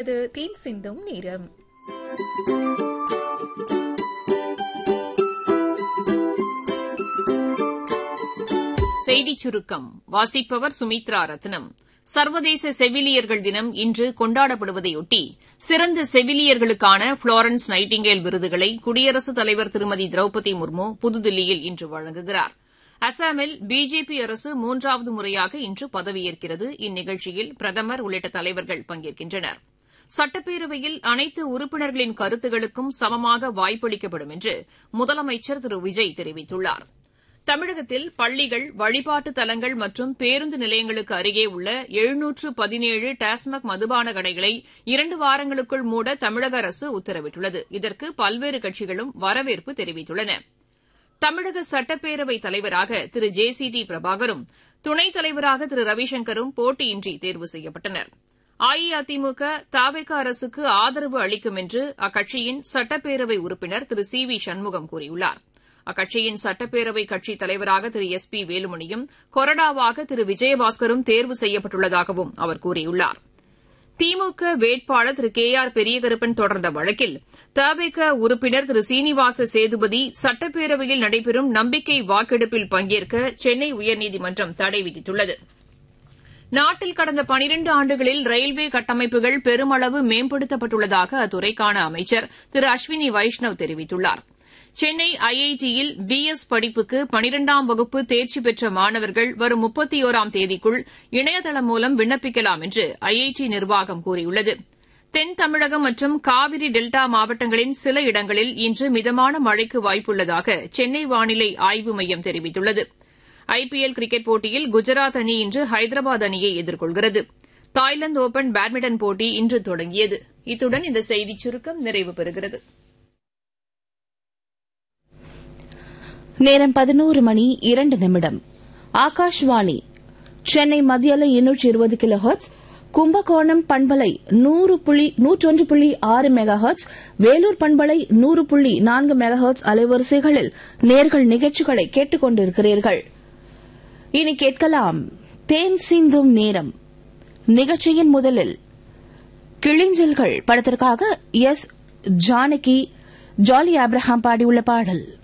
வருகிறது தேன் சிந்தும் நேரம் செய்திச் சுருக்கம் வாசிப்பவர் சுமித்ரா ரத்னம் சர்வதேச செவிலியர்கள் தினம் இன்று கொண்டாடப்படுவதையொட்டி சிறந்த செவிலியர்களுக்கான புளோரன்ஸ் நைட்டிங்கேல் விருதுகளை குடியரசுத் தலைவர் திருமதி திரௌபதி முர்மு புதுதில்லியில் இன்று வழங்குகிறார் அசாமில் பிஜேபி அரசு மூன்றாவது முறையாக இன்று பதவியேற்கிறது இந்நிகழ்ச்சியில் பிரதமர் உள்ளிட்ட தலைவர்கள் பங்கேற்கின்றனர் சட்டப்பேரவையில் அனைத்து உறுப்பினர்களின் கருத்துகளுக்கும் சமமாக வாய்ப்பளிக்கப்படும் என்று முதலமைச்சர் திரு விஜய் தெரிவித்துள்ளாா் தமிழகத்தில் பள்ளிகள் வழிபாட்டு தலங்கள் மற்றும் பேருந்து நிலையங்களுக்கு அருகே உள்ள எழுநூற்று பதினேழு டாஸ்மாக் மதுபான கடைகளை இரண்டு வாரங்களுக்குள் மூட தமிழக அரசு உத்தரவிட்டுள்ளது இதற்கு பல்வேறு கட்சிகளும் வரவேற்பு தெரிவித்துள்ளன தமிழக சட்டப்பேரவைத் தலைவராக திரு ஜே சி டி பிரபாகரும் துணைத் தலைவராக திரு ரவிசங்கரும் போட்டியின்றி தேர்வு செய்யப்பட்டனர் அஇஅதிமுக தாவேக அரசுக்கு ஆதரவு அளிக்கும் என்று அக்கட்சியின் சட்டப்பேரவை உறுப்பினர் திரு சி வி சண்முகம் கூறியுள்ளார் அக்கட்சியின் சட்டப்பேரவை கட்சித் தலைவராக திரு எஸ் பி வேலுமணியும் கொறடாவாக திரு விஜயபாஸ்கரும் தேர்வு செய்யப்பட்டுள்ளதாகவும் அவர் கூறியுள்ளார் திமுக வேட்பாளர் திரு கே ஆர் பெரியகருப்பன் தொடர்ந்த வழக்கில் தவேக உறுப்பினர் திரு சீனிவாச சேதுபதி சட்டப்பேரவையில் நடைபெறும் நம்பிக்கை வாக்கெடுப்பில் பங்கேற்க சென்னை உயர்நீதிமன்றம் தடை விதித்துள்ளது நாட்டில் கடந்த பனிரண்டு ஆண்டுகளில் ரயில்வே கட்டமைப்புகள் பெருமளவு மேம்படுத்தப்பட்டுள்ளதாக அத்துறைக்கான அமைச்சர் திரு அஸ்வினி வைஷ்ணவ் தெரிவித்துள்ளார் சென்னை ஐஐடியில் பி எஸ் படிப்புக்கு பனிரெண்டாம் வகுப்பு தேர்ச்சி பெற்ற மாணவர்கள் வரும் முப்பத்தோராம் தேதிக்குள் இணையதளம் மூலம் விண்ணப்பிக்கலாம் என்று ஐஐடி நிர்வாகம் கூறியுள்ளது தென் தமிழகம் மற்றும் காவிரி டெல்டா மாவட்டங்களின் சில இடங்களில் இன்று மிதமான மழைக்கு வாய்ப்புள்ளதாக சென்னை வானிலை ஆய்வு மையம் தெரிவித்துள்ளது ஐபிஎல் கிரிக்கெட் போட்டியில் குஜராத் அணி இன்று ஹைதராபாத் அணியை எதிர்கொள்கிறது தாய்லாந்து ஒபன் பேட்மிண்டன் போட்டி இன்று தொடங்கியது இத்துடன் இந்த செய்திச் சுருக்கம் நிறைவு பெறுகிறது நேரம் பதினோரு மணி இரண்டு நிமிடம் ஆகாஷ்வாணி சென்னை மத்தியல எண்ணூற்றி இருபது கிலோ ஹர்ட்ஸ் கும்பகோணம் பண்பலை நூறு புள்ளி நூற்றொன்று புள்ளி ஆறு மெகா ஹர்ட்ஸ் வேலூர் பண்பலை நூறு புள்ளி நான்கு மெகா ஹர்ட்ஸ் அலைவரிசைகளில் நேர்கள் நிகழ்ச்சிகளை கேட்டுக் கொண்டிருக்கிறீர்கள் இனி கேட்கலாம் தேன் சிந்தும் நேரம் நிகழ்ச்சியின் முதலில் கிளிஞ்சல்கள் படத்திற்காக எஸ் ஜானகி ஜாலி ஆப்ரஹாம் பாடியுள்ள பாடல்